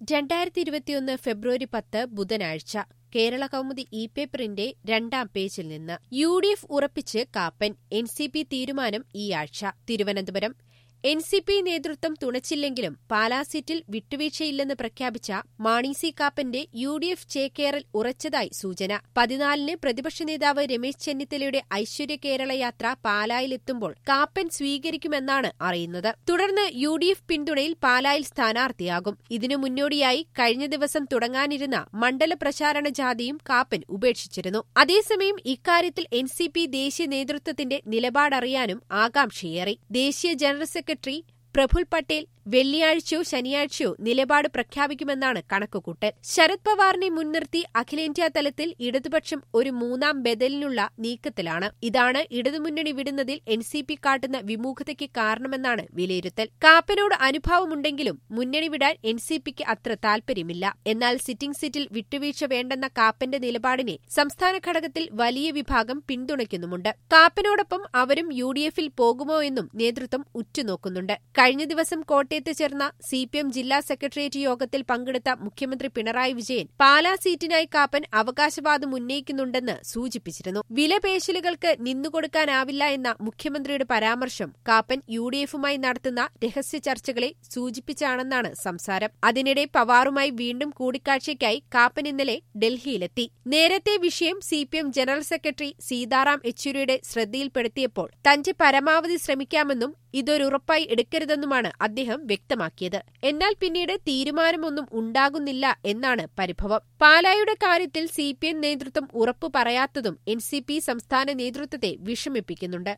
രണ്ടായിരത്തി ഇരുപത്തിയൊന്ന് ഫെബ്രുവരി പത്ത് ബുധനാഴ്ച കേരള കൗമുദി ഇ പേപ്പറിന്റെ രണ്ടാം പേജിൽ നിന്ന് യു ഡി എഫ് ഉറപ്പിച്ച് കാപ്പൻ എൻ സി പി തീരുമാനം ഈ ആഴ്ച തിരുവനന്തപുരം എൻ സി പി നേതൃത്വം തുണച്ചില്ലെങ്കിലും പാലാ സീറ്റിൽ വിട്ടുവീഴ്ചയില്ലെന്ന് പ്രഖ്യാപിച്ച മാണി സി കാപ്പന്റെ യു ഡി എഫ് ചേക്കേറൽ ഉറച്ചതായി സൂചന പതിനാലിന് പ്രതിപക്ഷ നേതാവ് രമേശ് ചെന്നിത്തലയുടെ ഐശ്വര്യ കേരള യാത്ര പാലായിലെത്തുമ്പോൾ കാപ്പൻ സ്വീകരിക്കുമെന്നാണ് അറിയുന്നത് തുടർന്ന് യു ഡി എഫ് പിന്തുണയിൽ പാലായിൽ സ്ഥാനാർത്ഥിയാകും ഇതിനു മുന്നോടിയായി കഴിഞ്ഞ ദിവസം തുടങ്ങാനിരുന്ന മണ്ഡല പ്രചാരണ ജാഥയും കാപ്പൻ ഉപേക്ഷിച്ചിരുന്നു അതേസമയം ഇക്കാര്യത്തിൽ എൻ സി പി ദേശീയ നേതൃത്വത്തിന്റെ നിലപാടറിയാനും ആകാംക്ഷയേറി ദേശീയ ജനറൽ സെക്രട്ടറി പ്രഫുൽ പട്ടേൽ വെള്ളിയാഴ്ചയോ ശനിയാഴ്ചയോ നിലപാട് പ്രഖ്യാപിക്കുമെന്നാണ് കണക്കുകൂട്ടൽ ശരത് പവാറിനെ മുൻനിർത്തി അഖിലേന്ത്യാ തലത്തിൽ ഇടതുപക്ഷം ഒരു മൂന്നാം ബദലിനുള്ള നീക്കത്തിലാണ് ഇതാണ് ഇടതുമുന്നണി വിടുന്നതിൽ എൻ സി പി കാട്ടുന്ന വിമുഖതയ്ക്ക് കാരണമെന്നാണ് വിലയിരുത്തൽ കാപ്പനോട് അനുഭാവമുണ്ടെങ്കിലും മുന്നണി വിടാൻ എൻ സി പിക്ക് അത്ര താൽപര്യമില്ല എന്നാൽ സിറ്റിംഗ് സീറ്റിൽ വിട്ടുവീഴ്ച വേണ്ടെന്ന കാപ്പന്റെ നിലപാടിനെ സംസ്ഥാന ഘടകത്തിൽ വലിയ വിഭാഗം പിന്തുണയ്ക്കുന്നുമുണ്ട് കാപ്പനോടൊപ്പം അവരും യു ഡി എഫിൽ പോകുമോ എന്നും നേതൃത്വം ഉറ്റുനോക്കുന്നുണ്ട് കഴിഞ്ഞ ദിവസം കോട്ടയം കോട്ടയത്ത് ചേർന്ന സി പി എം ജില്ലാ സെക്രട്ടേറിയറ്റ് യോഗത്തിൽ പങ്കെടുത്ത മുഖ്യമന്ത്രി പിണറായി വിജയൻ പാലാ സീറ്റിനായി കാപ്പൻ അവകാശവാദം ഉന്നയിക്കുന്നുണ്ടെന്ന് സൂചിപ്പിച്ചിരുന്നു വിലപേശലുകൾക്ക് നിന്നുകൊടുക്കാനാവില്ല എന്ന മുഖ്യമന്ത്രിയുടെ പരാമർശം കാപ്പൻ യു ഡി എഫുമായി നടത്തുന്ന രഹസ്യ ചർച്ചകളെ സൂചിപ്പിച്ചാണെന്നാണ് സംസാരം അതിനിടെ പവാറുമായി വീണ്ടും കൂടിക്കാഴ്ചയ്ക്കായി കാപ്പൻ ഇന്നലെ ഡൽഹിയിലെത്തി നേരത്തെ വിഷയം C P M general secretary Sitaram യെച്ചൂരിയുടെ ശ്രദ്ധയിൽപ്പെടുത്തിയപ്പോൾ തന്റെ പരമാവധി ശ്രമിക്കാമെന്നും ഇതൊരുറപ്പായി എടുക്കരുതെന്നുമാണ് അദ്ദേഹം വ്യക്തമാക്കിയത് എന്നാൽ പിന്നീട് തീരുമാനമൊന്നും ഉണ്ടാകുന്നില്ല എന്നാണ് പരിഭവം പാലായുടെ കാര്യത്തിൽ സി പി എം നേതൃത്വം ഉറപ്പു പറയാത്തതും എൻ സി പി സംസ്ഥാന നേതൃത്വത്തെ വിഷമിപ്പിക്കുന്നുണ്ട്